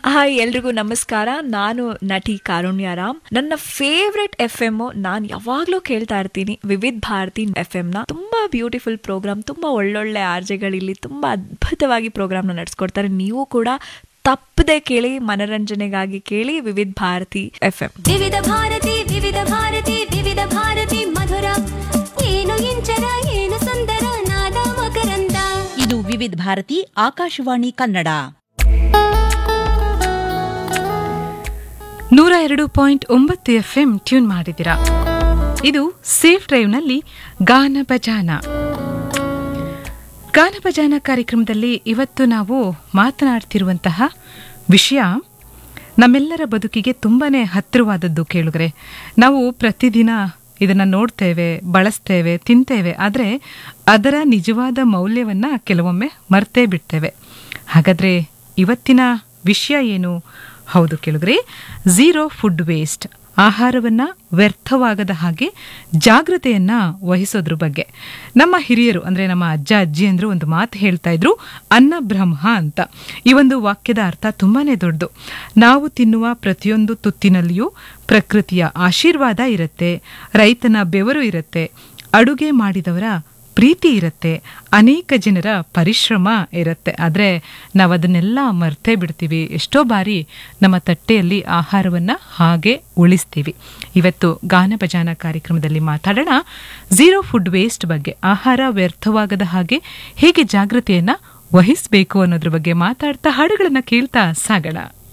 hi ಎಲ್ರಿಗೂ ನಮಸ್ಕಾರ ನಾನು ನಟಿ ಕಾರುಣ್ಯರಾಮ್ ನನ್ನ ಫೇವ್ರೆಟ್ ಎಫ್ ಎಂ ನಾನು ಯಾವಾಗ್ಲೂ ಕೇಳ್ತಾ ಇರ್ತೀನಿ ವಿವಿಧ್ ಭಾರತಿ ಎಫ್ ಎಂ ನ ತುಂಬಾ ಬ್ಯೂಟಿಫುಲ್ ಪ್ರೋಗ್ರಾಮ್ ತುಂಬಾ ಒಳ್ಳೊಳ್ಳೆ ಆರ್ಜೆಗಳಿಲ್ಲಿ ತುಂಬಾ ಅದ್ಭುತವಾಗಿ ಪ್ರೋಗ್ರಾಮ್ನ ನಡೆಸ್ಕೊಡ್ತಾರೆ ನೀವು ಕೂಡ ತಪ್ಪದೆ ಕೇಳಿ ಮನರಂಜನೆಗಾಗಿ ಕೇಳಿ ವಿವಿಧ್ ಭಾರತಿ ಎಫ್ ಎಂ ವಿವಿಧ ಭಾರತಿ ವಿವಿಧ ಭಾರತಿ ವಿವಿಧ ಭಾರತಿ ಮಧುರ ಏನು ಇಂಚರ ಏನು ಸುಂದರ ನಾದ ಮಕರಂದ ಇದು ವಿವಿಧ ಭಾರತಿ ಆಕಾಶವಾಣಿ ಕನ್ನಡ ನೂರ ಎರಡು ಪಾಯಿಂಟ್ ಒಂಬತ್ತು ಎಫ್ಎಂ ಟ್ಯೂನ್ ಮಾಡಿದಿರಾ ಇದು ಸೇಫ್ ಡ್ರೈವ್ನಲ್ಲಿ ಗಾನ ಭಜಾನ ಗಾನ ಭಜಾನ ಕಾರ್ಯಕ್ರಮದಲ್ಲಿ ಇವತ್ತು ನಾವು ಮಾತನಾಡ್ತಿರುವಂತಹ ವಿಷಯ ನಮ್ಮೆಲ್ಲರ ಬದುಕಿಗೆ ತುಂಬಾನೇ ಹತ್ತಿರವಾದದ್ದು ಕೇಳಿದ್ರೆ ನಾವು ಪ್ರತಿದಿನ ಇದನ್ನ ನೋಡ್ತೇವೆ ಬಳಸ್ತೇವೆ ತಿಂತೇವೆ ಆದರೆ ಅದರ ನಿಜವಾದ ಮೌಲ್ಯವನ್ನ ಕೆಲವೊಮ್ಮೆ ಮರ್ತೇ ಬಿಡ್ತೇವೆ ಹಾಗಾದ್ರೆ ಇವತ್ತಿನ ವಿಷಯ ಏನು ಹೌದು ಕೇಳಿದ್ರೆ ಝೀರೋ ಫುಡ್ ವೇಸ್ಟ್ ಆಹಾರವನ್ನ ವ್ಯರ್ಥವಾಗದ ಹಾಗೆ ಜಾಗೃತೆಯನ್ನ ವಹಿಸೋದ್ರ ಬಗ್ಗೆ ನಮ್ಮ ಹಿರಿಯರು ಅಂದ್ರೆ ನಮ್ಮ ಅಜ್ಜ ಅಜ್ಜಿ ಅಂದ್ರು ಒಂದು ಮಾತು ಹೇಳ್ತಾ ಇದ್ರು ಅನ್ನ ಬ್ರಹ್ಮ ಅಂತ ಈ ಒಂದು ವಾಕ್ಯದ ಅರ್ಥ ತುಂಬಾನೇ ದೊಡ್ಡದು ನಾವು ತಿನ್ನುವ ಪ್ರತಿಯೊಂದು ತುತ್ತಿನಲ್ಲಿಯೂ ಪ್ರಕೃತಿಯ ಆಶೀರ್ವಾದ ಇರುತ್ತೆ ರೈತನ ಬೆವರು ಇರುತ್ತೆ ಅಡುಗೆ ಮಾಡಿದವರ ಪ್ರೀತಿ ಇರುತ್ತೆ ಅನೇಕ ಜನರ ಪರಿಶ್ರಮ ಇರುತ್ತೆ ಆದರೆ ನಾವು ಅದನ್ನೆಲ್ಲ ಮರ್ತೇ ಬಿಡ್ತೀವಿ ಎಷ್ಟೋ ಬಾರಿ ನಮ್ಮ ತಟ್ಟೆಯಲ್ಲಿ ಆಹಾರವನ್ನ ಹಾಗೆ ಉಳಿಸ್ತೀವಿ ಇವತ್ತು ಗಾನ ಭಜಾನ ಕಾರ್ಯಕ್ರಮದಲ್ಲಿ ಮಾತಾಡೋಣ ಝೀರೋ ಫುಡ್ ವೇಸ್ಟ್ ಬಗ್ಗೆ ಆಹಾರ ವ್ಯರ್ಥವಾಗದ ಹಾಗೆ ಹೇಗೆ ಜಾಗೃತಿಯನ್ನ ವಹಿಸಬೇಕು ಅನ್ನೋದ್ರ ಬಗ್ಗೆ ಮಾತಾಡ್ತಾ ಹಾಡುಗಳನ್ನ ಕೇಳ್ತಾ ಸಾಗೋಣ